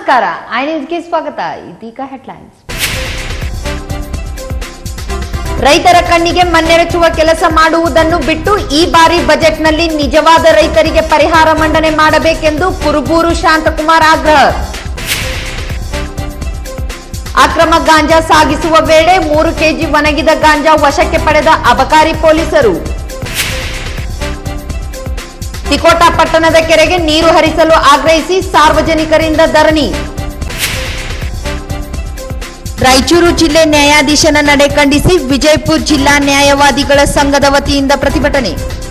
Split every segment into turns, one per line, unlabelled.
ನಮಸ್ಕಾರ ಐ ನ್ಯೂಸ್ಗೆ ಸ್ವಾಗತ ಇದೀಗ ಹೆಡ್ಲೈನ್ಸ್ ರೈತರ ಕಣ್ಣಿಗೆ ಮಣ್ಣೆರಚುವ ಕೆಲಸ ಮಾಡುವುದನ್ನು ಬಿಟ್ಟು ಈ ಬಾರಿ ಬಜೆಟ್ನಲ್ಲಿ ನಿಜವಾದ ರೈತರಿಗೆ ಪರಿಹಾರ ಮಂಡನೆ ಮಾಡಬೇಕೆಂದು ಕುರುಬೂರು ಶಾಂತಕುಮಾರ್ ಆಗ್ರಹ ಅಕ್ರಮ ಗಾಂಜಾ ಸಾಗಿಸುವ ವೇಳೆ ಮೂರು ಕೆಜಿ ಒಣಗಿದ ಗಾಂಜಾ ವಶಕ್ಕೆ ಪಡೆದ ಅಬಕಾರಿ ಪೊಲೀಸರು ತಿಕೋಟಾ ಪಟ್ಟಣದ ಕೆರೆಗೆ ನೀರು ಹರಿಸಲು ಆಗ್ರಹಿಸಿ ಸಾರ್ವಜನಿಕರಿಂದ ಧರಣಿ ರಾಯಚೂರು ಜಿಲ್ಲೆ ನ್ಯಾಯಾಧೀಶನ ನಡೆ ಖಂಡಿಸಿ ವಿಜಯಪುರ ಜಿಲ್ಲಾ ನ್ಯಾಯವಾದಿಗಳ ಸಂಘದ ವತಿಯಿಂದ ಪ್ರತಿಭಟನೆ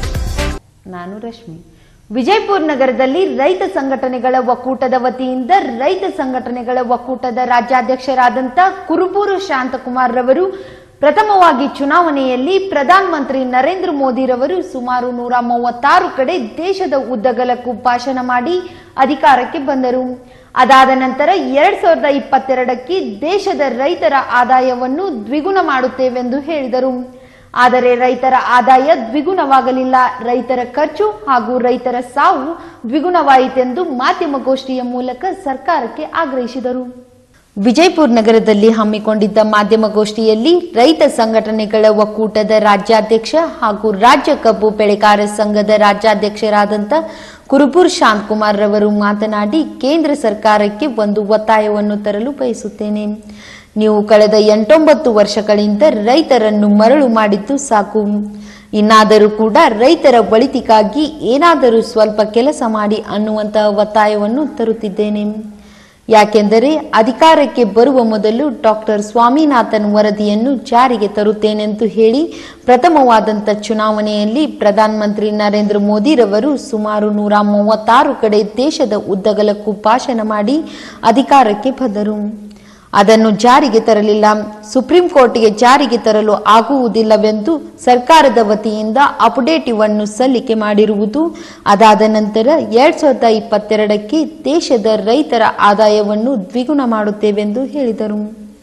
ನಾನು ರಶ್ಮಿ ವಿಜಯಪುರ ನಗರದಲ್ಲಿ ರೈತ ಸಂಘಟನೆಗಳ ಒಕ್ಕೂಟದ ವತಿಯಿಂದ ರೈತ ಸಂಘಟನೆಗಳ ಒಕ್ಕೂಟದ ರಾಜ್ಯಾಧ್ಯಕ್ಷರಾದಂಥ ಕುರುಬೂರು ಶಾಂತಕುಮಾರ್ ರವರು ಪ್ರಥಮವಾಗಿ ಚುನಾವಣೆಯಲ್ಲಿ ಪ್ರಧಾನಮಂತ್ರಿ ನರೇಂದ್ರ ಮೋದಿರವರು ಸುಮಾರು ನೂರ ಮೂವತ್ತಾರು ಕಡೆ ದೇಶದ ಉದ್ದಗಲಕ್ಕೂ ಭಾಷಣ ಮಾಡಿ ಅಧಿಕಾರಕ್ಕೆ ಬಂದರು ಅದಾದ ನಂತರ ಎರಡ್ ಸಾವಿರದ ಇಪ್ಪತ್ತೆರಡಕ್ಕೆ ದೇಶದ ರೈತರ ಆದಾಯವನ್ನು ದ್ವಿಗುಣ ಮಾಡುತ್ತೇವೆಂದು ಹೇಳಿದರು ಆದರೆ ರೈತರ ಆದಾಯ ದ್ವಿಗುಣವಾಗಲಿಲ್ಲ ರೈತರ ಖರ್ಚು ಹಾಗೂ ರೈತರ ಸಾವು ದ್ವಿಗುಣವಾಯಿತೆಂದು ಮಾಧ್ಯಮಗೋಷ್ಠಿಯ ಮೂಲಕ ಸರ್ಕಾರಕ್ಕೆ ಆಗ್ರಹಿಸಿದರು ವಿಜಯಪುರ ನಗರದಲ್ಲಿ ಹಮ್ಮಿಕೊಂಡಿದ್ದ ಮಾಧ್ಯಮಗೋಷ್ಠಿಯಲ್ಲಿ ರೈತ ಸಂಘಟನೆಗಳ ಒಕ್ಕೂಟದ ರಾಜ್ಯಾಧ್ಯಕ್ಷ ಹಾಗೂ ರಾಜ್ಯ ಕಬ್ಬು ಬೆಳೆಗಾರ ಸಂಘದ ರಾಜ್ಯಾಧ್ಯಕ್ಷರಾದಂಥ ಕುರುಬೂರ್ ಶಾಂತಕುಮಾರ್ ರವರು ಮಾತನಾಡಿ ಕೇಂದ್ರ ಸರ್ಕಾರಕ್ಕೆ ಒಂದು ಒತ್ತಾಯವನ್ನು ತರಲು ಬಯಸುತ್ತೇನೆ ನೀವು ಕಳೆದ ಎಂಟೊಂಬತ್ತು ವರ್ಷಗಳಿಂದ ರೈತರನ್ನು ಮರಳು ಮಾಡಿದ್ದು ಸಾಕು ಇನ್ನಾದರೂ ಕೂಡ ರೈತರ ಒಳಿತಿಗಾಗಿ ಏನಾದರೂ ಸ್ವಲ್ಪ ಕೆಲಸ ಮಾಡಿ ಅನ್ನುವಂತಹ ಒತ್ತಾಯವನ್ನು ತರುತ್ತಿದ್ದೇನೆ ಯಾಕೆಂದರೆ ಅಧಿಕಾರಕ್ಕೆ ಬರುವ ಮೊದಲು ಡಾಕ್ಟರ್ ಸ್ವಾಮಿನಾಥನ್ ವರದಿಯನ್ನು ಜಾರಿಗೆ ತರುತ್ತೇನೆಂದು ಹೇಳಿ ಪ್ರಥಮವಾದಂಥ ಚುನಾವಣೆಯಲ್ಲಿ ಪ್ರಧಾನಮಂತ್ರಿ ನರೇಂದ್ರ ಮೋದಿರವರು ಸುಮಾರು ನೂರ ಮೂವತ್ತಾರು ಕಡೆ ದೇಶದ ಉದ್ದಗಲಕ್ಕೂ ಭಾಷಣ ಮಾಡಿ ಅಧಿಕಾರಕ್ಕೆ ಬಂದರು ಅದನ್ನು ಜಾರಿಗೆ ತರಲಿಲ್ಲ ಸುಪ್ರೀಂ ಕೋರ್ಟ್ಗೆ ಜಾರಿಗೆ ತರಲು ಆಗುವುದಿಲ್ಲವೆಂದು ಸರ್ಕಾರದ ವತಿಯಿಂದ ಅಪ್ಡೇಟಿವನ್ನು ಸಲ್ಲಿಕೆ ಮಾಡಿರುವುದು ಅದಾದ ನಂತರ ಎರಡ್ ಸಾವಿರದ ಇಪ್ಪತ್ತೆರಡಕ್ಕೆ ದೇಶದ ರೈತರ ಆದಾಯವನ್ನು ದ್ವಿಗುಣ ಮಾಡುತ್ತೇವೆಂದು ಹೇಳಿದರು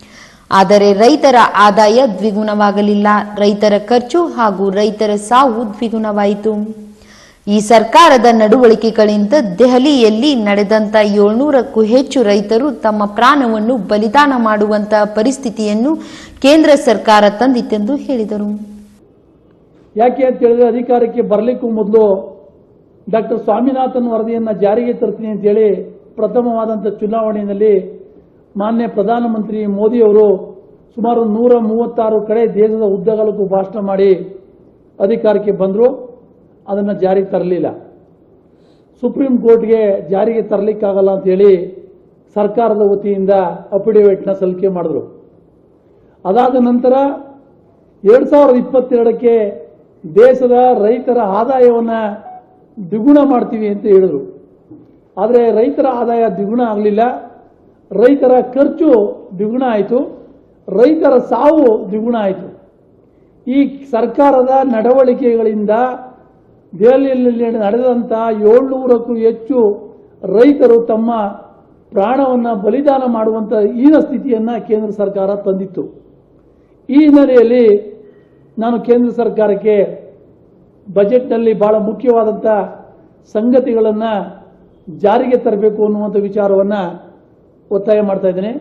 ಆದರೆ ರೈತರ ಆದಾಯ ದ್ವಿಗುಣವಾಗಲಿಲ್ಲ ರೈತರ ಖರ್ಚು ಹಾಗೂ ರೈತರ ಸಾವು ದ್ವಿಗುಣವಾಯಿತು ಈ ಸರ್ಕಾರದ ನಡವಳಿಕೆಗಳಿಂದ ದೆಹಲಿಯಲ್ಲಿ ನಡೆದಂತ ಏಳ್ನೂರಕ್ಕೂ ಹೆಚ್ಚು ರೈತರು ತಮ್ಮ ಪ್ರಾಣವನ್ನು ಬಲಿದಾನ ಮಾಡುವಂತಹ ಪರಿಸ್ಥಿತಿಯನ್ನು ಕೇಂದ್ರ ಸರ್ಕಾರ ತಂದಿತೆಂದು ಹೇಳಿದರು
ಯಾಕೆ ಅಂತ ಹೇಳಿದ್ರೆ ಅಧಿಕಾರಕ್ಕೆ ಬರಲಿಕ್ಕೂ ಮೊದಲು ಡಾಕ್ಟರ್ ಸ್ವಾಮಿನಾಥನ್ ವರದಿಯನ್ನು ಜಾರಿಗೆ ತರ್ತೀನಿ ಅಂತೇಳಿ ಪ್ರಥಮವಾದಂಥ ಚುನಾವಣೆಯಲ್ಲಿ ಮಾನ್ಯ ಪ್ರಧಾನಮಂತ್ರಿ ಮೋದಿಯವರು ಸುಮಾರು ನೂರ ಮೂವತ್ತಾರು ಕಡೆ ದೇಶದ ಉದ್ದಗಲಕ್ಕೂ ಭಾಷಣ ಮಾಡಿ ಅಧಿಕಾರಕ್ಕೆ ಬಂದರು ಅದನ್ನು ಜಾರಿಗೆ ತರಲಿಲ್ಲ ಸುಪ್ರೀಂ ಕೋರ್ಟ್ಗೆ ಜಾರಿಗೆ ತರಲಿಕ್ಕಾಗಲ್ಲ ಅಂತೇಳಿ ಸರ್ಕಾರದ ವತಿಯಿಂದ ಅಫಿಡೇವಿಟ್ನ ಸಲ್ಲಿಕೆ ಮಾಡಿದ್ರು ಅದಾದ ನಂತರ ಎರಡು ಸಾವಿರದ ಇಪ್ಪತ್ತೆರಡಕ್ಕೆ ದೇಶದ ರೈತರ ಆದಾಯವನ್ನು ದ್ವಿಗುಣ ಮಾಡ್ತೀವಿ ಅಂತ ಹೇಳಿದರು ಆದರೆ ರೈತರ ಆದಾಯ ದ್ವಿಗುಣ ಆಗಲಿಲ್ಲ ರೈತರ ಖರ್ಚು ದ್ವಿಗುಣ ಆಯಿತು ರೈತರ ಸಾವು ದ್ವಿಗುಣ ಆಯಿತು ಈ ಸರ್ಕಾರದ ನಡವಳಿಕೆಗಳಿಂದ ದೆಹಲಿಯಲ್ಲಿ ನಡೆದಂಥ ಏಳ್ನೂರಕ್ಕೂ ಹೆಚ್ಚು ರೈತರು ತಮ್ಮ ಪ್ರಾಣವನ್ನು ಬಲಿದಾನ ಮಾಡುವಂಥ ಹೀನ ಸ್ಥಿತಿಯನ್ನು ಕೇಂದ್ರ ಸರ್ಕಾರ ತಂದಿತ್ತು ಈ ಹಿನ್ನೆಲೆಯಲ್ಲಿ ನಾನು ಕೇಂದ್ರ ಸರ್ಕಾರಕ್ಕೆ ಬಜೆಟ್ನಲ್ಲಿ ಬಹಳ ಮುಖ್ಯವಾದಂಥ ಸಂಗತಿಗಳನ್ನು ಜಾರಿಗೆ ತರಬೇಕು ಅನ್ನುವಂಥ ವಿಚಾರವನ್ನು ಒತ್ತಾಯ ಮಾಡ್ತಾ ಇದ್ದೇನೆ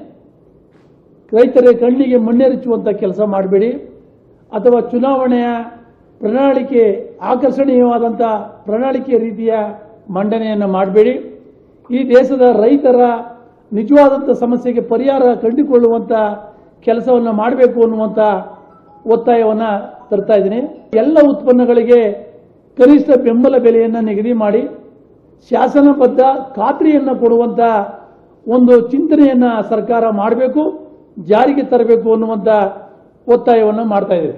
ರೈತರ ಕಣ್ಣಿಗೆ ಮಣ್ಣೆರಚುವಂಥ ಕೆಲಸ ಮಾಡಬೇಡಿ ಅಥವಾ ಚುನಾವಣೆಯ ಪ್ರಣಾಳಿಕೆ ಆಕರ್ಷಣೀಯವಾದಂಥ ಪ್ರಣಾಳಿಕೆ ರೀತಿಯ ಮಂಡನೆಯನ್ನು ಮಾಡಬೇಡಿ ಈ ದೇಶದ ರೈತರ ನಿಜವಾದಂಥ ಸಮಸ್ಯೆಗೆ ಪರಿಹಾರ ಕಂಡುಕೊಳ್ಳುವಂಥ ಕೆಲಸವನ್ನು ಮಾಡಬೇಕು ಅನ್ನುವಂಥ ಒತ್ತಾಯವನ್ನು ತರ್ತಾ ಇದ್ದೀನಿ ಎಲ್ಲ ಉತ್ಪನ್ನಗಳಿಗೆ ಕನಿಷ್ಠ ಬೆಂಬಲ ಬೆಲೆಯನ್ನು ನಿಗದಿ ಮಾಡಿ ಶಾಸನಬದ್ಧ ಖಾತ್ರಿಯನ್ನು ಕೊಡುವಂಥ ಒಂದು ಚಿಂತನೆಯನ್ನು ಸರ್ಕಾರ ಮಾಡಬೇಕು ಜಾರಿಗೆ ತರಬೇಕು ಅನ್ನುವಂಥ ಒತ್ತಾಯವನ್ನು ಮಾಡ್ತಾ ಇದೆ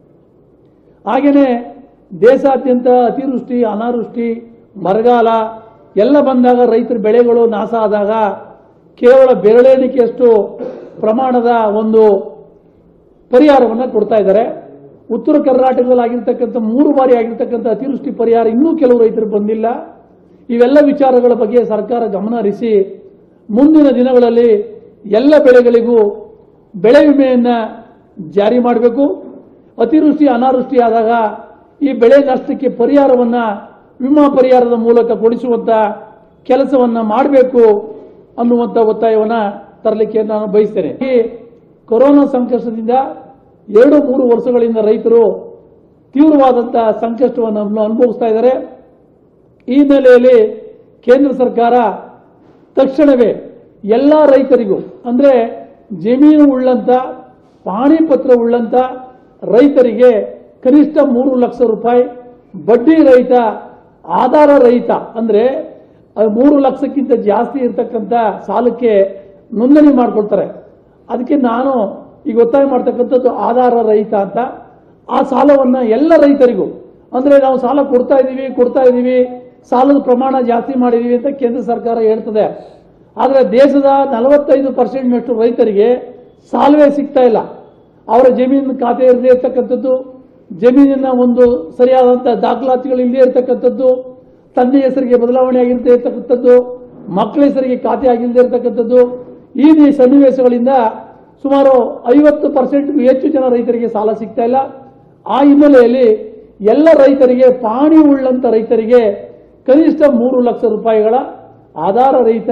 ಹಾಗೆಯೇ ದೇಶಾದ್ಯಂತ ಅತಿವೃಷ್ಟಿ ಅನಾವೃಷ್ಟಿ ಬರಗಾಲ ಎಲ್ಲ ಬಂದಾಗ ರೈತರ ಬೆಳೆಗಳು ನಾಶ ಆದಾಗ ಕೇವಲ ಬೆರಳೆಣಿಕೆಯಷ್ಟು ಪ್ರಮಾಣದ ಒಂದು ಪರಿಹಾರವನ್ನು ಕೊಡ್ತಾ ಇದ್ದಾರೆ ಉತ್ತರ ಕರ್ನಾಟಕದಲ್ಲಿ ಆಗಿರ್ತಕ್ಕಂಥ ಮೂರು ಬಾರಿ ಆಗಿರ್ತಕ್ಕಂಥ ಅತಿವೃಷ್ಟಿ ಪರಿಹಾರ ಇನ್ನೂ ಕೆಲವು ರೈತರು ಬಂದಿಲ್ಲ ಇವೆಲ್ಲ ವಿಚಾರಗಳ ಬಗ್ಗೆ ಸರ್ಕಾರ ಗಮನ ಹರಿಸಿ ಮುಂದಿನ ದಿನಗಳಲ್ಲಿ ಎಲ್ಲ ಬೆಳೆಗಳಿಗೂ ಬೆಳೆ ವಿಮೆಯನ್ನು ಜಾರಿ ಮಾಡಬೇಕು ಅತಿವೃಷ್ಟಿ ಅನಾವೃಷ್ಟಿ ಆದಾಗ ಈ ಬೆಳೆ ನಷ್ಟಕ್ಕೆ ಪರಿಹಾರವನ್ನು ವಿಮಾ ಪರಿಹಾರದ ಮೂಲಕ ಕೊಡಿಸುವಂಥ ಕೆಲಸವನ್ನು ಮಾಡಬೇಕು ಅನ್ನುವಂಥ ಒತ್ತಾಯವನ್ನ ತರಲಿಕ್ಕೆ ನಾನು ಬಯಸ್ತೇನೆ ಈ ಕೊರೋನಾ ಸಂಕಷ್ಟದಿಂದ ಎರಡು ಮೂರು ವರ್ಷಗಳಿಂದ ರೈತರು ತೀವ್ರವಾದಂತಹ ಸಂಕಷ್ಟವನ್ನು ಅನುಭವಿಸ್ತಾ ಇದ್ದಾರೆ ಈ ಹಿನ್ನೆಲೆಯಲ್ಲಿ ಕೇಂದ್ರ ಸರ್ಕಾರ ತಕ್ಷಣವೇ ಎಲ್ಲ ರೈತರಿಗೂ ಅಂದ್ರೆ ಜಮೀನು ಉಳ್ಳಂತ ಪಾಣಿ ಪತ್ರ ಉಳ್ಳಂತ ರೈತರಿಗೆ ಕನಿಷ್ಠ ಮೂರು ಲಕ್ಷ ರೂಪಾಯಿ ಬಡ್ಡಿ ರಹಿತ ಆಧಾರ ರಹಿತ ಅಂದ್ರೆ ಅದು ಮೂರು ಲಕ್ಷಕ್ಕಿಂತ ಜಾಸ್ತಿ ಇರತಕ್ಕಂಥ ಸಾಲಕ್ಕೆ ನೋಂದಣಿ ಮಾಡ್ಕೊಳ್ತಾರೆ ಅದಕ್ಕೆ ನಾನು ಈಗ ಒತ್ತಾಯ ಮಾಡ್ತಕ್ಕಂಥದ್ದು ಆಧಾರ ರಹಿತ ಅಂತ ಆ ಸಾಲವನ್ನ ಎಲ್ಲ ರೈತರಿಗೂ ಅಂದ್ರೆ ನಾವು ಸಾಲ ಕೊಡ್ತಾ ಇದೀವಿ ಕೊಡ್ತಾ ಇದೀವಿ ಸಾಲದ ಪ್ರಮಾಣ ಜಾಸ್ತಿ ಮಾಡಿದೀವಿ ಅಂತ ಕೇಂದ್ರ ಸರ್ಕಾರ ಹೇಳ್ತದೆ ಆದರೆ ದೇಶದ ನಲವತ್ತೈದು ಪರ್ಸೆಂಟ್ನಷ್ಟು ರೈತರಿಗೆ ಸಾಲವೇ ಸಿಗ್ತಾ ಇಲ್ಲ ಅವರ ಜಮೀನು ಖಾತೆ ಇರದೇ ಇರತಕ್ಕಂಥದ್ದು ಜಮೀನಿನ ಒಂದು ಸರಿಯಾದಂಥ ದಾಖಲಾತಿಗಳು ಇಲ್ಲದೆ ಇರತಕ್ಕಂಥದ್ದು ತಂದೆ ಹೆಸರಿಗೆ ಬದಲಾವಣೆ ಆಗಿಲ್ಲದೆ ಇರತಕ್ಕಂಥದ್ದು ಮಕ್ಕಳ ಹೆಸರಿಗೆ ಖಾತೆ ಆಗಿಲ್ಲದೆ ಇರತಕ್ಕಂಥದ್ದು ಈ ರೀತಿ ಸನ್ನಿವೇಶಗಳಿಂದ ಸುಮಾರು ಐವತ್ತು ಪರ್ಸೆಂಟ್ ಹೆಚ್ಚು ಜನ ರೈತರಿಗೆ ಸಾಲ ಸಿಗ್ತಾ ಇಲ್ಲ ಆ ಹಿನ್ನೆಲೆಯಲ್ಲಿ ಎಲ್ಲ ರೈತರಿಗೆ ಪಾಣಿ ಉಳ್ಳಂತ ರೈತರಿಗೆ ಕನಿಷ್ಠ ಮೂರು ಲಕ್ಷ ರೂಪಾಯಿಗಳ ಆಧಾರ ರಹಿತ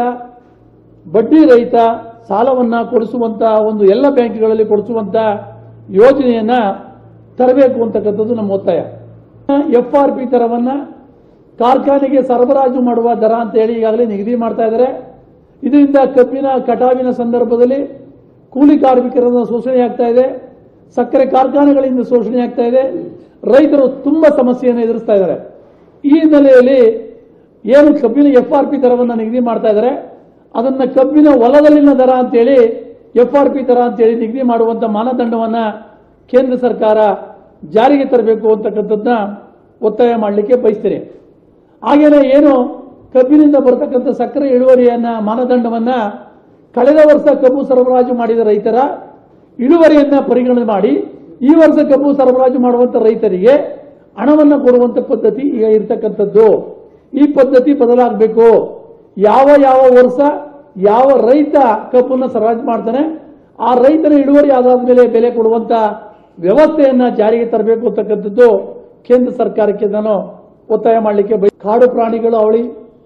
ಬಡ್ಡಿ ರಹಿತ ಸಾಲವನ್ನ ಕೊಡಿಸುವಂತ ಒಂದು ಎಲ್ಲ ಬ್ಯಾಂಕ್ಗಳಲ್ಲಿ ಕೊಡಿಸುವಂತ ಯೋಜನೆಯನ್ನ ತರಬೇಕು ಅಂತಕ್ಕಂಥದ್ದು ನಮ್ಮ ಒತ್ತಾಯ ಎಫ್ ಆರ್ ಪಿ ದರವನ್ನ ಕಾರ್ಖಾನೆಗೆ ಸರಬರಾಜು ಮಾಡುವ ದರ ಅಂತ ಹೇಳಿ ಈಗಾಗಲೇ ನಿಗದಿ ಮಾಡ್ತಾ ಇದ್ದಾರೆ ಇದರಿಂದ ಕಬ್ಬಿನ ಕಟಾವಿನ ಸಂದರ್ಭದಲ್ಲಿ ಕೂಲಿ ಕಾರ್ಮಿಕರನ್ನ ಶೋಷಣೆ ಆಗ್ತಾ ಇದೆ ಸಕ್ಕರೆ ಕಾರ್ಖಾನೆಗಳಿಂದ ಶೋಷಣೆ ಆಗ್ತಾ ಇದೆ ರೈತರು ತುಂಬಾ ಸಮಸ್ಯೆಯನ್ನು ಎದುರಿಸ್ತಾ ಇದ್ದಾರೆ ಈ ಹಿನ್ನೆಲೆಯಲ್ಲಿ ಏನು ಕಬ್ಬಿನ ಎಫ್ ಆರ್ ಪಿ ದರವನ್ನು ನಿಗದಿ ಮಾಡ್ತಾ ಇದ್ದಾರೆ ಅದನ್ನ ಕಬ್ಬಿನ ಹೊಲದಲ್ಲಿನ ದರ ಅಂತೇಳಿ ಎಫ್ ಆರ್ ಪಿ ದರ ಅಂತೇಳಿ ನಿಗದಿ ಮಾಡುವಂತ ಮಾನದಂಡವನ್ನ ಕೇಂದ್ರ ಸರ್ಕಾರ ಜಾರಿಗೆ ತರಬೇಕು ಅಂತಕ್ಕಂಥದ್ದನ್ನ ಒತ್ತಾಯ ಮಾಡಲಿಕ್ಕೆ ಬಯಸ್ತೇನೆ ಹಾಗೇನೆ ಏನು ಕಬ್ಬಿನಿಂದ ಬರತಕ್ಕಂಥ ಸಕ್ಕರೆ ಇಳುವರಿಯನ್ನ ಮಾನದಂಡವನ್ನ ಕಳೆದ ವರ್ಷ ಕಬ್ಬು ಸರಬರಾಜು ಮಾಡಿದ ರೈತರ ಇಳುವರಿಯನ್ನ ಪರಿಗಣನೆ ಮಾಡಿ ಈ ವರ್ಷ ಕಬ್ಬು ಸರಬರಾಜು ಮಾಡುವಂತ ರೈತರಿಗೆ ಹಣವನ್ನು ಕೊಡುವಂತ ಪದ್ಧತಿ ಈಗ ಇರತಕ್ಕಂಥದ್ದು ಈ ಪದ್ಧತಿ ಬದಲಾಗಬೇಕು ಯಾವ ಯಾವ ವರ್ಷ ಯಾವ ರೈತ ಕಬ್ಬನ್ನು ಸರಬರಾಜು ಮಾಡ್ತಾನೆ ಆ ರೈತನ ಇಳುವರಿ ಆಧಾರದ ಮೇಲೆ ಬೆಲೆ ಕೊಡುವಂತ ವ್ಯವಸ್ಥೆಯನ್ನ ಜಾರಿಗೆ ತರಬೇಕು ಅಂತಕ್ಕಂಥದ್ದು ಕೇಂದ್ರ ಸರ್ಕಾರಕ್ಕೆ ನಾನು ಒತ್ತಾಯ ಮಾಡಲಿಕ್ಕೆ ಬಯ ಕಾಡು ಪ್ರಾಣಿಗಳು ಅವಳಿ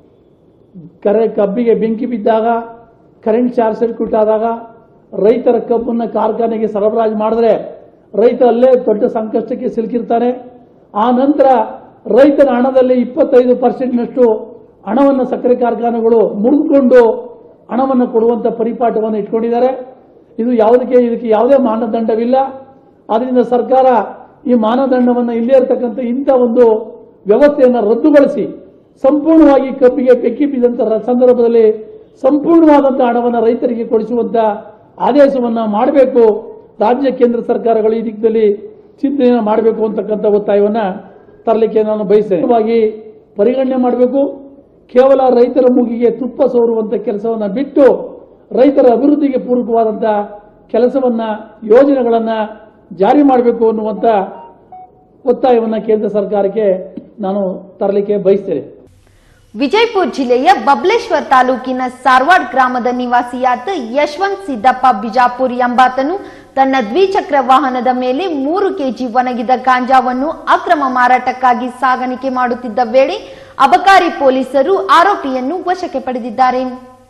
ಕರೆ ಕಬ್ಬಿಗೆ ಬೆಂಕಿ ಬಿದ್ದಾಗ ಕರೆಂಟ್ ಶಾರ್ಟ್ ಸರ್ಕ್ಯೂಟ್ ಆದಾಗ ರೈತರ ಕಬ್ಬನ್ನು ಕಾರ್ಖಾನೆಗೆ ಸರಬರಾಜು ಮಾಡಿದ್ರೆ ರೈತ ಅಲ್ಲೇ ದೊಡ್ಡ ಸಂಕಷ್ಟಕ್ಕೆ ಸಿಲುಕಿರ್ತಾನೆ ಆ ನಂತರ ರೈತನ ಹಣದಲ್ಲಿ ಇಪ್ಪತ್ತೈದು ಪರ್ಸೆಂಟ್ನಷ್ಟು ಹಣವನ್ನು ಸಕ್ಕರೆ ಕಾರ್ಖಾನೆಗಳು ಮುರಿದುಕೊಂಡು ಹಣವನ್ನು ಕೊಡುವಂತ ಪರಿಪಾಠವನ್ನು ಇಟ್ಕೊಂಡಿದ್ದಾರೆ ಇದು ಯಾವುದಕ್ಕೆ ಇದಕ್ಕೆ ಯಾವುದೇ ಮಾನದಂಡವಿಲ್ಲ ಆದ್ರಿಂದ ಸರ್ಕಾರ ಈ ಮಾನದಂಡವನ್ನು ಇಲ್ಲೇ ಇರತಕ್ಕಂಥ ಇಂಥ ಒಂದು ವ್ಯವಸ್ಥೆಯನ್ನು ರದ್ದುಗೊಳಿಸಿ ಸಂಪೂರ್ಣವಾಗಿ ಕಬ್ಬಿಗೆ ಬೆಂಕಿ ಬಿದ್ದಂತ ರ- ಸಂದರ್ಭದಲ್ಲಿ ಸಂಪೂರ್ಣವಾದಂತಹ ಹಣವನ್ನು ರೈತರಿಗೆ ಕೊಡಿಸುವಂತ ಆದೇಶವನ್ನ ಮಾಡಬೇಕು ರಾಜ್ಯ ಕೇಂದ್ರ ಸರ್ಕಾರಗಳು ಈ ದಿಕ್ಕದಲ್ಲಿ ಚಿಂತನೆಯನ್ನು ಮಾಡಬೇಕು ಅಂತಕ್ಕಂಥ ಒತ್ತಾಯವನ್ನ ತರಲಿಕ್ಕೆ ನಾನು ಬಯಸ್ತೇನೆ ಪರಿಗಣನೆ ಮಾಡಬೇಕು ಕೇವಲ ರೈತರ ಮೂಗಿಗೆ ತುಪ್ಪ ಸೋರುವಂತ ಕೆಲಸವನ್ನ ಬಿಟ್ಟು ರೈತರ ಅಭಿವೃದ್ಧಿಗೆ ಪೂರಕವಾದಂತ ಕೆಲಸವನ್ನ ಯೋಜನೆಗಳನ್ನ ಜಾರಿ ಮಾಡಬೇಕು ಅನ್ನುವಂತ ಒತ್ತಾಯವನ್ನ ಕೇಂದ್ರ ಸರ್ಕಾರಕ್ಕೆ ನಾನು ತರಲಿಕ್ಕೆ ಬಯಸ್ತೇನೆ
ವಿಜಯಪುರ ಜಿಲ್ಲೆಯ ಬಬ್ಲೇಶ್ವರ್ ತಾಲೂಕಿನ ಸಾರ್ವಾಡ್ ಗ್ರಾಮದ ನಿವಾಸಿಯಾದ ಯಶವಂತ್ ಸಿದ್ದಪ್ಪ ಬಿಜಾಪುರ್ ಎಂಬಾತನು ತನ್ನ ದ್ವಿಚಕ್ರ ವಾಹನದ ಮೇಲೆ ಮೂರು ಕೆಜಿ ಒಣಗಿದ ಗಾಂಜಾವನ್ನು ಅಕ್ರಮ ಮಾರಾಟಕ್ಕಾಗಿ ಸಾಗಾಣಿಕೆ ಮಾಡುತ್ತಿದ್ದ ವೇಳೆ ಅಬಕಾರಿ ಪೊಲೀಸರು ಆರೋಪಿಯನ್ನು ವಶಕ್ಕೆ ಪಡೆದಿದ್ದಾರೆ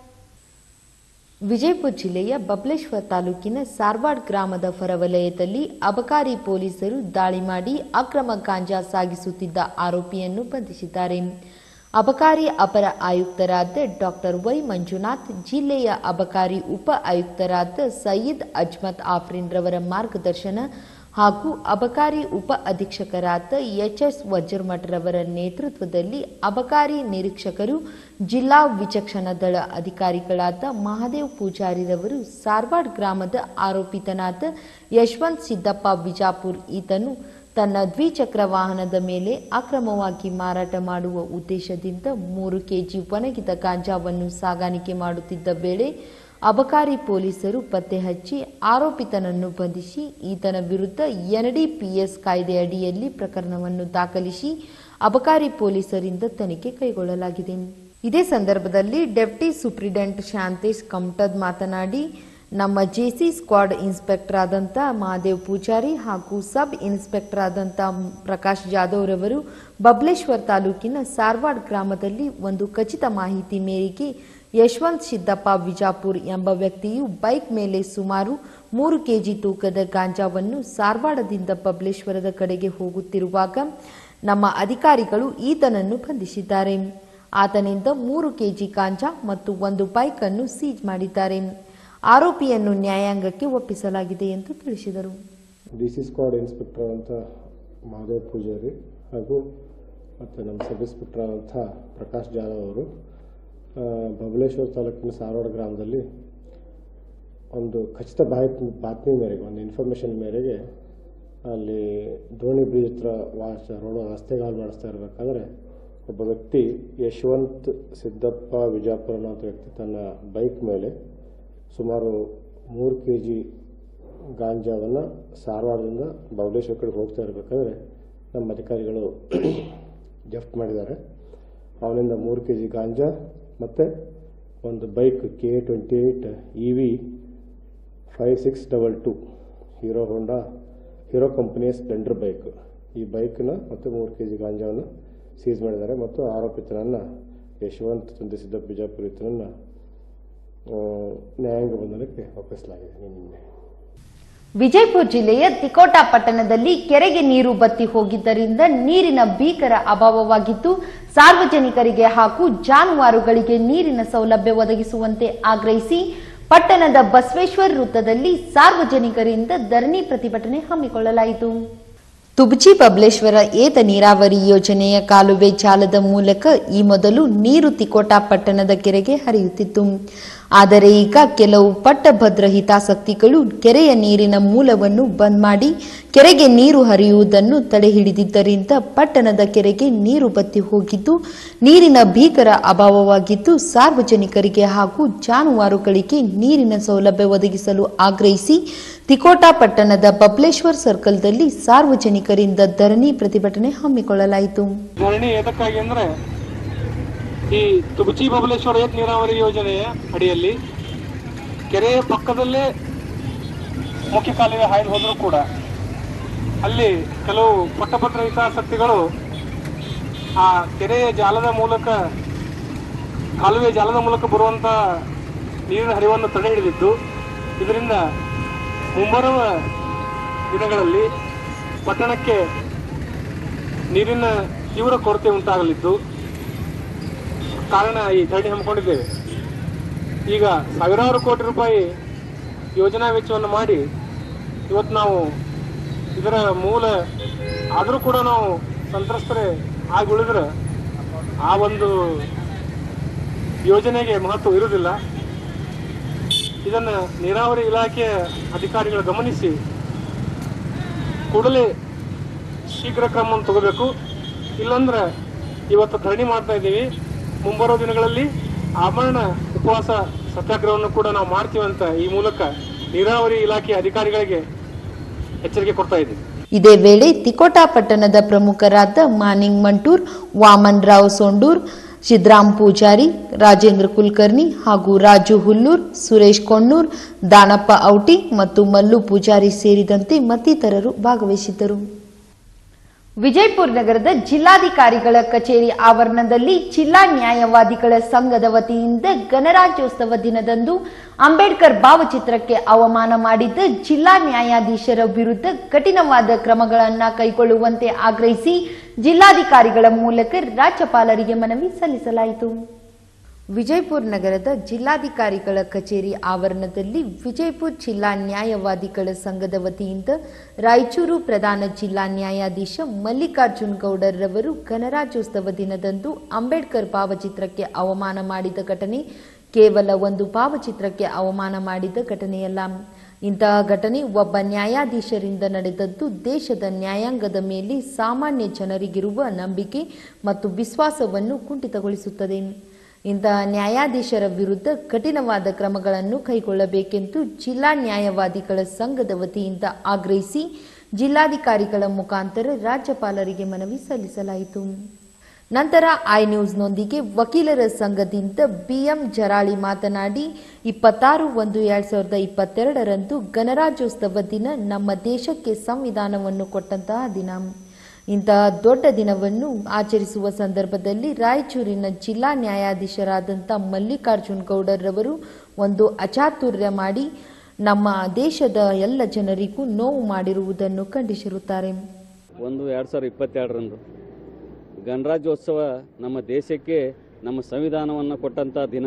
ವಿಜಯಪುರ ಜಿಲ್ಲೆಯ ಬಬ್ಲೇಶ್ವರ ತಾಲೂಕಿನ ಸಾರ್ವಾಡ್ ಗ್ರಾಮದ ಹೊರವಲಯದಲ್ಲಿ ಅಬಕಾರಿ ಪೊಲೀಸರು ದಾಳಿ ಮಾಡಿ ಅಕ್ರಮ ಗಾಂಜಾ ಸಾಗಿಸುತ್ತಿದ್ದ ಆರೋಪಿಯನ್ನು ಬಂಧಿಸಿದ್ದಾರೆ ಅಬಕಾರಿ ಅಪರ ಆಯುಕ್ತರಾದ ಡಾಕ್ಟರ್ ವೈ ಮಂಜುನಾಥ್ ಜಿಲ್ಲೆಯ ಅಬಕಾರಿ ಉಪ ಆಯುಕ್ತರಾದ ಸಯೀದ್ ಅಜ್ಮತ್ ಆಫ್ರಿನ್ ರವರ ಮಾರ್ಗದರ್ಶನ ಹಾಗೂ ಅಬಕಾರಿ ಉಪ ಅಧೀಕ್ಷಕರಾದ ಎಚ್ಎಸ್ ವಜ್ರಮಠ್ ರವರ ನೇತೃತ್ವದಲ್ಲಿ ಅಬಕಾರಿ ನಿರೀಕ್ಷಕರು ಜಿಲ್ಲಾ ವಿಚಕ್ಷಣ ದಳ ಅಧಿಕಾರಿಗಳಾದ ಮಹಾದೇವ್ ಪೂಜಾರಿರವರು ಸಾರ್ವಾಡ್ ಗ್ರಾಮದ ಆರೋಪಿತನಾದ ಯಶವಂತ್ ಸಿದ್ದಪ್ಪ ಬಿಜಾಪುರ್ ಈತನು ತನ್ನ ದ್ವಿಚಕ್ರ ವಾಹನದ ಮೇಲೆ ಅಕ್ರಮವಾಗಿ ಮಾರಾಟ ಮಾಡುವ ಉದ್ದೇಶದಿಂದ ಮೂರು ಕೆಜಿ ಒಣಗಿದ ಗಾಂಜಾವನ್ನು ಸಾಗಾಣಿಕೆ ಮಾಡುತ್ತಿದ್ದ ವೇಳೆ ಅಬಕಾರಿ ಪೊಲೀಸರು ಪತ್ತೆ ಹಚ್ಚಿ ಆರೋಪಿತನನ್ನು ಬಂಧಿಸಿ ಈತನ ವಿರುದ್ಧ ಎನ್ಡಿಪಿಎಸ್ ಕಾಯ್ದೆ ಅಡಿಯಲ್ಲಿ ಪ್ರಕರಣವನ್ನು ದಾಖಲಿಸಿ ಅಬಕಾರಿ ಪೊಲೀಸರಿಂದ ತನಿಖೆ ಕೈಗೊಳ್ಳಲಾಗಿದೆ ಇದೇ ಸಂದರ್ಭದಲ್ಲಿ ಡೆಪ್ಟಿ ಸೂಪ್ರಿಡೆಂಟ್ ಶಾಂತೇಶ್ ಕಮಟದ್ ಮಾತನಾಡಿ ನಮ್ಮ ಜೆಸಿ ಸ್ಕ್ವಾಡ್ ಇನ್ಸ್ಪೆಕ್ಟರ್ ಆದಂಥ ಮಹಾದೇವ್ ಪೂಜಾರಿ ಹಾಗೂ ಸಬ್ ಇನ್ಸ್ಪೆಕ್ಟರ್ ಆದಂಥ ಪ್ರಕಾಶ್ ಜಾಧವ್ ರವರು ಬಬ್ಲೇಶ್ವರ್ ತಾಲೂಕಿನ ಸಾರ್ವಾಡ್ ಗ್ರಾಮದಲ್ಲಿ ಒಂದು ಖಚಿತ ಮಾಹಿತಿ ಮೇರೆಗೆ ಯಶವಂತ್ ಸಿದ್ದಪ್ಪ ವಿಜಾಪುರ್ ಎಂಬ ವ್ಯಕ್ತಿಯು ಬೈಕ್ ಮೇಲೆ ಸುಮಾರು ಮೂರು ಕೆಜಿ ತೂಕದ ಗಾಂಜಾವನ್ನು ಸಾರವಾಡದಿಂದ ಬಬಲೇಶ್ವರದ ಕಡೆಗೆ ಹೋಗುತ್ತಿರುವಾಗ ನಮ್ಮ ಅಧಿಕಾರಿಗಳು ಈತನನ್ನು ಬಂಧಿಸಿದ್ದಾರೆ ಆತನಿಂದ ಮೂರು ಕೆಜಿ ಗಾಂಜಾ ಮತ್ತು ಒಂದು ಬೈಕ್ ಅನ್ನು ಸೀಜ್ ಮಾಡಿದ್ದಾರೆ ಆರೋಪಿಯನ್ನು ನ್ಯಾಯಾಂಗಕ್ಕೆ ಒಪ್ಪಿಸಲಾಗಿದೆ ಎಂದು ತಿಳಿಸಿದರು
ಡಿ ಸಿ ಸ್ಕ್ವಾಡ್ ಇನ್ಸ್ಪೆಕ್ಟರ್ ಅಂತ ಮಹಾದೇವ್ ಪೂಜಾರಿ ಹಾಗೂ ಮತ್ತು ನಮ್ಮ ಸಬ್ ಇನ್ಸ್ಪೆಕ್ಟರ್ ಆದಂಥ ಪ್ರಕಾಶ್ ಜಾಧವ್ ಅವರು ಆ, ಬಬಲೇಶ್ವರ ತಾಲೂಕಿನ ಸಾರವಾಡ ಗ್ರಾಮದಲ್ಲಿ ಒಂದು ಖಚಿತ ಬಾಹಿ ಬಾತ್ಮಿ ಮೇರೆಗೆ ಒಂದು ಇನ್ಫಾರ್ಮೇಷನ್ ಮೇರೆಗೆ ಅಲ್ಲಿ ದೋಣಿ ಬ್ರಿಡ್ಜ್ ಹತ್ರ ವಾಸ ರೋಡ್ ರಸ್ತೆಗಾಲು ಮಾಡಿಸ್ತಾ ಇರಬೇಕಾದ್ರೆ ಒಬ್ಬ ವ್ಯಕ್ತಿ ಯಶವಂತ್ ಸಿದ್ದಪ್ಪ ವಿಜಾಪುರ ಅನ್ನೋ ವ್ಯಕ್ತಿ ತನ್ನ ಬೈಕ್ ಮೇಲೆ ಸುಮಾರು ಮೂರು ಕೆ ಜಿ ಗಾಂಜಾವನ್ನು ಸಾರವಾಡದಿಂದ ಬಬಲೇಶ್ವರ ಕಡೆ ಹೋಗ್ತಾ ಇರಬೇಕಾದ್ರೆ ನಮ್ಮ ಅಧಿಕಾರಿಗಳು ಜಪ್ತ್ ಮಾಡಿದ್ದಾರೆ ಅವನಿಂದ ಮೂರು ಕೆ ಜಿ ಗಾಂಜಾ ಮತ್ತು ಒಂದು bike K twenty eight E V five six double two Hero Honda Hero ಕಂಪನಿಯ ಸ್ಪ್ಲೆಂಡರ್ ಬೈಕ್ ಈ ಬೈಕ್ನ ಮತ್ತು ಮೂರು ಕೆ ಜಿ ಗಾಂಜಾವನ್ನು ಸೀಸ್ ಮಾಡಿದ್ದಾರೆ ಮತ್ತು ಆರೋಪಿತನನ್ನು ಯಶವಂತ್ ತಂದೆ ಸಿದ್ದಪ್ಪ ಬಿಜಾಪುರ ಈತನನ್ನು ಆ, ನ್ಯಾಯಾಂಗ ಬಂಧನಕ್ಕೆ ಒಪ್ಪಿಸಲಾಗಿದೆ ನಿನ್ನೆ
ವಿಜಯಪುರ ಜಿಲ್ಲೆಯ ತಿಕೋಟಾ ಪಟ್ಟಣದಲ್ಲಿ ಕೆರೆಗೆ ನೀರು ಬತ್ತಿ ಹೋಗಿದ್ದರಿಂದ ನೀರಿನ ಭೀಕರ ಅಭಾವವಾಗಿದ್ದು ಸಾರ್ವಜನಿಕರಿಗೆ ಹಾಗೂ ಜಾನುವಾರುಗಳಿಗೆ ನೀರಿನ ಸೌಲಭ್ಯ ಒದಗಿಸುವಂತೆ ಆಗ್ರಹಿಸಿ ಪಟ್ಟಣದ ಬಸವೇಶ್ವರ ವೃತ್ತದಲ್ಲಿ ಸಾರ್ವಜನಿಕರಿಂದ ಧರಣಿ ಪ್ರತಿಭಟನೆ ಹಮ್ಮಿಕೊಳ್ಳಲಾಯಿತು ತುಬಚಿ ಬಬಲೇಶ್ವರ ಏತ ನೀರಾವರಿ ಯೋಜನೆಯ ಕಾಲುವೆ ಜಾಲದ ಮೂಲಕ ಈ ಮೊದಲು ನೀರು ತಿಕೋಟಾ ಪಟ್ಟಣದ ಕೆರೆಗೆ ಹರಿಯುತ್ತಿತ್ತು ಆದರೆ ಈಗ ಕೆಲವು ಪಟ್ಟಭದ್ರ ಹಿತಾಸಕ್ತಿಗಳು ಕೆರೆಯ ನೀರಿನ ಮೂಲವನ್ನು ಬಂದ್ ಮಾಡಿ ಕೆರೆಗೆ ನೀರು ಹರಿಯುವುದನ್ನು ತಡೆಹಿಡಿದಿದ್ದರಿಂದ ಪಟ್ಟಣದ ಕೆರೆಗೆ ನೀರು ಬತ್ತಿ ಹೋಗಿದ್ದು ನೀರಿನ ಭೀಕರ ಅಭಾವವಾಗಿದ್ದು ಸಾರ್ವಜನಿಕರಿಗೆ ಹಾಗೂ ಜಾನುವಾರುಗಳಿಗೆ ನೀರಿನ ಸೌಲಭ್ಯ ಒದಗಿಸಲು ಆಗ್ರಹಿಸಿ ತಿಕೋಟಾ ಪಟ್ಟಣದ ಬಬ್ಲೇಶ್ವರ್ ಸರ್ಕಲ್ದಲ್ಲಿ ಸಾರ್ವಜನಿಕರಿಂದ ಧರಣಿ ಪ್ರತಿಭಟನೆ ಹಮ್ಮಿಕೊಳ್ಳಲಾಯಿತು
ಧರಣಿ ಎದಕ್ಕಾಗಿ ಅಂದ್ರೆ ಈ ತುಬಚಿ ಬಬಲೇಶ್ವರ ಏತ ನೀರಾವರಿ ಯೋಜನೆಯ ಅಡಿಯಲ್ಲಿ ಕೆರೆಯ ಪಕ್ಕದಲ್ಲೇ ಮುಖ್ಯ ಕಾಲುವೆ ಹಾಯ್ದು ಹೋದರೂ ಕೂಡ ಅಲ್ಲಿ ಕೆಲವು ಪಟ್ಟಭದ್ರ ಹಿತಾಸಕ್ತಿಗಳು ಆ ಕೆರೆಯ ಜಾಲದ ಮೂಲಕ ಕಾಲುವೆ ಜಾಲದ ಮೂಲಕ ಬರುವಂತ ನೀರಿನ ಹರಿವನ್ನು ತಡೆ ಹಿಡಿದಿದ್ದು ಇದರಿಂದ ಮುಂಬರುವ ದಿನಗಳಲ್ಲಿ ಪಟ್ಟಣಕ್ಕೆ ನೀರಿನ ತೀವ್ರ ಕೊರತೆ ಉಂಟಾಗಲಿದ್ದು ಕಾರಣ ಈ ಧರಣಿ ಹಮ್ಮಿಕೊಂಡಿದ್ದೇವೆ ಈಗ ಸಾವಿರಾರು ಕೋಟಿ ರೂಪಾಯಿ ಯೋಜನಾ ವೆಚ್ಚವನ್ನು ಮಾಡಿ ಇವತ್ತು ನಾವು ಇದರ ಮೂಲ ಆದರೂ ಕೂಡ ನಾವು ಸಂತ್ರಸ್ತರೇ ಆಗಿ ಉಳಿದ್ರೆ ಆ ಒಂದು ಯೋಜನೆಗೆ ಮಹತ್ವ ಇರುವುದಿಲ್ಲ ಇದನ್ನು ನೀರಾವರಿ ಇಲಾಖೆಯ ಅಧಿಕಾರಿಗಳು ಗಮನಿಸಿ ಕೂಡಲೇ ಶೀಘ್ರ ಕ್ರಮವನ್ನು ತಗೋಬೇಕು ಇಲ್ಲಂದ್ರೆ ಇವತ್ತು ಧರಣಿ ಮಾಡ್ತಾ ಇದ್ದೀವಿ ಮುಂಬರೋ ದಿನಗಳಲ್ಲಿ ಆಭರಣ ಉಪವಾಸ ಸತ್ಯಾಗ್ರಹವನ್ನು ಕೂಡ ನಾವು ಮಾಡ್ತೀವಿ ಅಂತ ಈ ಮೂಲಕ ನೀರಾವರಿ ಇಲಾಖೆ ಅಧಿಕಾರಿಗಳಿಗೆ ಎಚ್ಚರಿಕೆ ಕೊಡ್ತಾ ಇದ್ದೀವಿ
ಇದೇ ವೇಳೆ ತಿಕೋಟಾ ಪಟ್ಟಣದ ಪ್ರಮುಖರಾದ ಮಾನಿಂಗ್ ಮಂಟೂರ್ ವಾಮನ್ ರಾವ್ ಸೊಂಡೂರ್ ಸಿದ್ರಾಮ್ ಪೂಜಾರಿ ರಾಜೇಂದ್ರ ಕುಲಕರ್ಣಿ ಹಾಗೂ ರಾಜು ಹುಲ್ಲೂರ್ ಸುರೇಶ್ ಕೊಣ್ಣೂರ್ ದಾನಪ್ಪ ಔಟಿ ಮತ್ತು ಮಲ್ಲು ಪೂಜಾರಿ ಸೇರಿದಂತೆ ಮತ್ತಿತರರು ಭಾಗವಹಿಸಿದ್ದರು ವಿಜಯಪುರ ನಗರದ ಜಿಲ್ಲಾಧಿಕಾರಿಗಳ ಕಚೇರಿ ಆವರಣದಲ್ಲಿ ಜಿಲ್ಲಾ ನ್ಯಾಯವಾದಿಗಳ ಸಂಘದ ವತಿಯಿಂದ ಗಣರಾಜ್ಯೋತ್ಸವ ದಿನದಂದು ಅಂಬೇಡ್ಕರ್ ಭಾವಚಿತ್ರಕ್ಕೆ ಅವಮಾನ ಮಾಡಿದ್ದ ಜಿಲ್ಲಾ ನ್ಯಾಯಾಧೀಶರ ವಿರುದ್ಧ ಕಠಿಣವಾದ ಕ್ರಮಗಳನ್ನು ಕೈಗೊಳ್ಳುವಂತೆ ಆಗ್ರಹಿಸಿ ಜಿಲ್ಲಾಧಿಕಾರಿಗಳ ಮೂಲಕ ರಾಜ್ಯಪಾಲರಿಗೆ ಮನವಿ ಸಲ್ಲಿಸಲಾಯಿತು ವಿಜಯಪುರ ನಗರದ ಜಿಲ್ಲಾಧಿಕಾರಿಗಳ ಕಚೇರಿ ಆವರಣದಲ್ಲಿ ವಿಜಯಪುರ ಜಿಲ್ಲಾ ನ್ಯಾಯವಾದಿಗಳ ಸಂಘದ ವತಿಯಿಂದ ರಾಯಚೂರು ಪ್ರಧಾನ ಜಿಲ್ಲಾ ನ್ಯಾಯಾಧೀಶ ಮಲ್ಲಿಕಾರ್ಜುನ್ ಗೌಡರ್ರವರು ಗಣರಾಜ್ಯೋತ್ಸವ ದಿನದಂದು ಅಂಬೇಡ್ಕರ್ ಭಾವಚಿತ್ರಕ್ಕೆ ಅವಮಾನ ಮಾಡಿದ ಘಟನೆ ಕೇವಲ ಒಂದು ಭಾವಚಿತ್ರಕ್ಕೆ ಅವಮಾನ ಮಾಡಿದ ಘಟನೆಯಲ್ಲ ಇಂತಹ ಘಟನೆ ಒಬ್ಬ ನ್ಯಾಯಾಧೀಶರಿಂದ ನಡೆದದ್ದು ದೇಶದ ನ್ಯಾಯಾಂಗದ ಮೇಲೆ ಸಾಮಾನ್ಯ ಜನರಿಗಿರುವ ನಂಬಿಕೆ ಮತ್ತು ವಿಶ್ವಾಸವನ್ನು ಕುಂಠಿತಗೊಳಿಸುತ್ತದೆ ಇಂತಹ ನ್ಯಾಯಾಧೀಶರ ವಿರುದ್ಧ ಕಠಿಣವಾದ ಕ್ರಮಗಳನ್ನು ಕೈಗೊಳ್ಳಬೇಕೆಂದು ಜಿಲ್ಲಾ ನ್ಯಾಯವಾದಿಗಳ ಸಂಘದ ವತಿಯಿಂದ ಆಗ್ರಹಿಸಿ ಜಿಲ್ಲಾಧಿಕಾರಿಗಳ ಮುಖಾಂತರ ರಾಜ್ಯಪಾಲರಿಗೆ ಮನವಿ ಸಲ್ಲಿಸಲಾಯಿತು ನಂತರ ಐ ನ್ಯೂಸ್ನೊಂದಿಗೆ ವಕೀಲರ ಸಂಘದಿಂದ ಬಿಎಂ ಜರಾಳಿ ಮಾತನಾಡಿ ಇಪ್ಪತ್ತಾರು ಒಂದು ಎರಡ್ ಸಾವಿರದ ಇಪ್ಪತ್ತೆರಡರಂದು ಗಣರಾಜ್ಯೋತ್ಸವ ದಿನ ನಮ್ಮ ದೇಶಕ್ಕೆ ಸಂವಿಧಾನವನ್ನು ಕೊಟ್ಟಂತಹ ದಿನ ಇಂತಹ ದೊಡ್ಡ ದಿನವನ್ನು ಆಚರಿಸುವ ಸಂದರ್ಭದಲ್ಲಿ ರಾಯಚೂರಿನ ಜಿಲ್ಲಾ ನ್ಯಾಯಾಧೀಶರಾದಂಥ ಮಲ್ಲಿಕಾರ್ಜುನ್ ಗೌಡರವರು ಒಂದು ಅಚಾತುರ್ಯ ಮಾಡಿ ನಮ್ಮ ದೇಶದ ಎಲ್ಲ ಜನರಿಗೂ ನೋವು ಮಾಡಿರುವುದನ್ನು ಖಂಡಿಸಿರುತ್ತಾರೆ
ಒಂದು ಎರಡು ಸಾವಿರದ ಇಪ್ಪತ್ತೆರಡರಂದು ಗಣರಾಜ್ಯೋತ್ಸವ ನಮ್ಮ ದೇಶಕ್ಕೆ ನಮ್ಮ ಸಂವಿಧಾನವನ್ನು ಕೊಟ್ಟಂಥ ದಿನ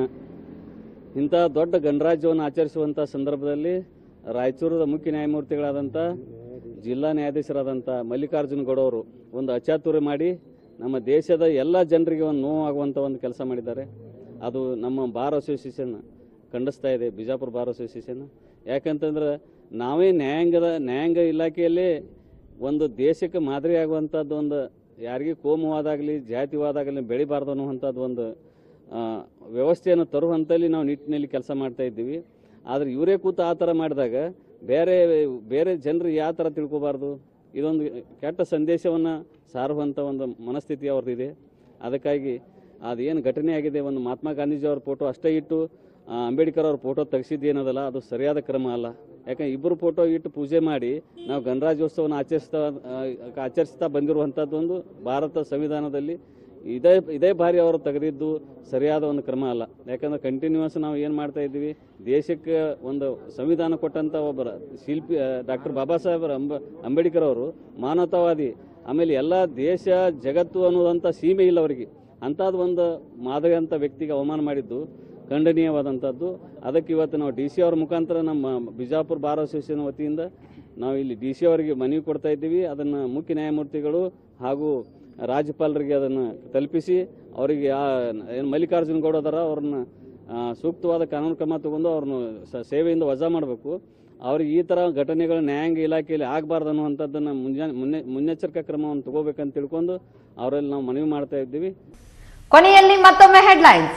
ಇಂಥ ದೊಡ್ಡ ಗಣರಾಜ್ಯವನ್ನು ಆಚರಿಸುವಂಥ ಸಂದರ್ಭದಲ್ಲಿ ರಾಯಚೂರದ ಮುಖ್ಯ ನ್ಯಾಯಮೂರ್ತಿಗಳಾದಂಥ ಜಿಲ್ಲಾ ನ್ಯಾಯಾಧೀಶರಾದಂಥ ಮಲ್ಲಿಕಾರ್ಜುನ ಗೌಡ ಅವರು ಒಂದು ಅಚಾತುರ್ಯ ಮಾಡಿ ನಮ್ಮ ದೇಶದ ಎಲ್ಲ ಜನರಿಗೆ ಒಂದು ನೋವಾಗುವಂಥ ಒಂದು ಕೆಲಸ ಮಾಡಿದ್ದಾರೆ ಅದು ನಮ್ಮ ಬಾರ್ ಅಸೋಸಿಯೇಷನ್ ಖಂಡಿಸ್ತಾ ಇದೆ ಬಿಜಾಪುರ ಬಾರ್ ಅಸೋಸಿಯೇಷನ್ ಯಾಕಂತಂದ್ರೆ ನಾವೇ ನ್ಯಾಯಾಂಗದ ನ್ಯಾಯಾಂಗ ಇಲಾಖೆಯಲ್ಲಿ ಒಂದು ದೇಶಕ್ಕೆ ಮಾದರಿ ಆಗುವಂಥದ್ದು ಒಂದು ಯಾರಿಗೆ ಕೋಮುವಾದಾಗಲಿ ಜಾತಿವಾದಾಗಲಿ ಬೆಳಿಬಾರ್ದು ಅನ್ನುವಂಥದ್ದು ಒಂದು ಆ, ವ್ಯವಸ್ಥೆಯನ್ನು ತರುವಂಥಲ್ಲಿ ನಾವು ನಿಟ್ಟಿನಲ್ಲಿ ಕೆಲಸ ಮಾಡ್ತಾ ಇದ್ದೀವಿ ಆದರೆ ಇವರೇ ಕೂತು ಆ ಥರ ಮಾಡಿದಾಗ ಬೇರೆ ಬೇರೆ ಜನರು ಯಾವ ಥರ ತಿಳ್ಕೊಬಾರ್ದು ಇದೊಂದು ಕೆಟ್ಟ ಸಂದೇಶವನ್ನು ಸಾರುವಂಥ ಒಂದು ಮನಸ್ಥಿತಿ ಅವ್ರದ್ದಿದೆ ಅದಕ್ಕಾಗಿ ಅದೇನು ಘಟನೆ ಆಗಿದೆ ಒಂದು ಮಹಾತ್ಮ ಗಾಂಧೀಜಿ ಅವ್ರ ಫೋಟೋ ಅಷ್ಟೇ ಇಟ್ಟು ಆ, ಅಂಬೇಡ್ಕರ್ ಅವ್ರ ಫೋಟೋ ತೆಗೆಸಿದ್ದೇನದಲ್ಲ ಅದು ಸರಿಯಾದ ಕ್ರಮ ಅಲ್ಲ ಯಾಕಂದ್ರೆ ಇಬ್ಬರು ಫೋಟೋ ಇಟ್ಟು ಪೂಜೆ ಮಾಡಿ ನಾವು ಗಣರಾಜ್ಯೋತ್ಸವನ ಆಚರಿಸ್ತಾ ಆ, ಆಚರಿಸ್ತಾ ಬಂದಿರುವಂಥದ್ದು ಒಂದು ಭಾರತ ಸಂವಿಧಾನದಲ್ಲಿ ಇದೇ ಇದೇ ಬಾರಿ ಅವರು ತೆಗೆದಿದ್ದು ಸರಿಯಾದ ಒಂದು ಕ್ರಮ ಅಲ್ಲ ಯಾಕಂದ್ರೆ ಕಂಟಿನ್ಯೂಸ್ ನಾವು ಏನು ಮಾಡ್ತಾ ಇದ್ದೀವಿ ದೇಶಕ್ಕೆ ಒಂದು ಸಂವಿಧಾನ ಕೊಟ್ಟಂತ ಒಬ್ಬರ ಶಿಲ್ಪಿ ಡಾಕ್ಟರ್ ಬಾಬಾ ಸಾಹೇಬ್ ಅಂಬ ಅಂಬೇಡ್ಕರ್ ಅವರು ಮಾನವತಾವಾದಿ ಆಮೇಲೆ ಎಲ್ಲ ದೇಶ ಜಗತ್ತು ಅನ್ನೋದಂಥ ಸೀಮೆ ಇಲ್ಲ ಅವರಿಗೆ ಅಂಥದ್ದು ಒಂದು ಮಾದರಿ ಅಂತ ವ್ಯಕ್ತಿಗೆ ಅವಮಾನ ಮಾಡಿದ್ದು ಖಂಡನೀಯವಾದಂಥದ್ದು ಅದಕ್ಕೆ ಇವತ್ತು ನಾವು ಡಿ ಸಿ ಅವ್ರ ಮುಖಾಂತರ ನಮ್ಮ ಬಿಜಾಪುರ ಬಾರ್ ಅಸೋಸಿಯೇಷನ್ ವತಿಯಿಂದ ನಾವು ಇಲ್ಲಿ ಡಿ ಸಿ ಅವರಿಗೆ ಮನವಿ ಕೊಡ್ತಾ ಇದ್ದೀವಿ ಅದನ್ನು ಮುಖ್ಯ ನ್ಯಾಯಮೂರ್ತಿಗಳು ಹಾಗೂ ರಾಜ್ಯಪಾಲರಿಗೆ ಅದನ್ನು ತಲುಪಿಸಿ ಅವರಿಗೆ ಆ ಏನು ಮಲ್ಲಿಕಾರ್ಜುನ ಗೌಡ ಅದಾರ ಅವ್ರನ್ನ ಆ, ಸೂಕ್ತವಾದ ಕಾನೂನು ಕ್ರಮ ತಗೊಂಡು ಅವ್ರನ್ನ ಸ- ಸೇವೆಯಿಂದ ವಜಾ ಮಾಡಬೇಕು ಅವ್ರಿಗೆ ಈ ಥರ ಘಟನೆಗಳು ನ್ಯಾಯಾಂಗ ಇಲಾಖೆಯಲ್ಲಿ ಆಗಬಾರ್ದು ಅನ್ನುವಂಥದ್ದನ್ನು ಮುಂಜಾನೆ ಮುನ್ನೆ ಮುನ್ನೆಚ್ಚರಿಕಾ ಕ್ರಮವನ್ನು ತಗೋಬೇಕಂತ ತಿಳ್ಕೊಂಡು ಅವರಲ್ಲಿ ನಾವು ಮನವಿ ಮಾಡ್ತಾ ಇದ್ದೀವಿ
ಕೊನೆಯಲ್ಲಿ ಮತ್ತೊಮ್ಮೆ ಹೆಡ್ಲೈನ್ಸ್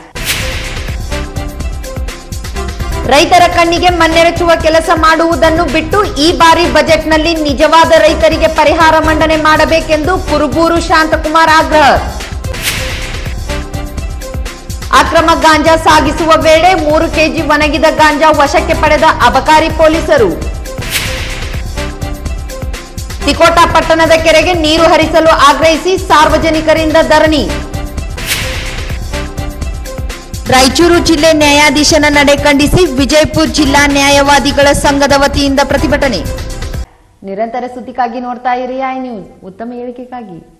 ರೈತರ ಕಣ್ಣಿಗೆ ಮಣ್ಣೆರಚುವ ಕೆಲಸ ಮಾಡುವುದನ್ನು ಬಿಟ್ಟು ಈ ಬಾರಿ ಬಜೆಟ್ನಲ್ಲಿ ನಿಜವಾದ ರೈತರಿಗೆ ಪರಿಹಾರ ಮಂಡನೆ ಮಾಡಬೇಕೆಂದು ಕುರುಬೂರು ಶಾಂತಕುಮಾರ್ ಆಗ್ರಹ ಅಕ್ರಮ ಗಾಂಜಾ ಸಾಗಿಸುವ ವೇಳೆ ಮೂರು ಕೆಜಿ ಒಣಗಿದ ಗಾಂಜಾ ವಶಕ್ಕೆ ಪಡೆದ ಅಬಕಾರಿ ಪೊಲೀಸರು ತಿಕೋಟ ಪಟ್ಟಣದ ಕೆರೆಗೆ ನೀರು ಹರಿಸಲು ಆಗ್ರಹಿಸಿ ಸಾರ್ವಜನಿಕರಿಂದ ಧರಣಿ ರಾಯಚೂರು ಜಿಲ್ಲೆ ನ್ಯಾಯಾಧೀಶನ ನಡೆ ಖಂಡಿಸಿ ವಿಜಯಪುರ ಜಿಲ್ಲಾ ನ್ಯಾಯವಾದಿಗಳ ಸಂಘದ ವತಿಯಿಂದ ಪ್ರತಿಭಟನೆ ನಿರಂತರ ಸುದ್ದಿಗಾಗಿ ನೋಡ್ತಾ ಇರಿ ಐ ನ್ಯೂಸ್ ಉತ್ತಮ ಹೇಳಿಕೆಗಾಗಿ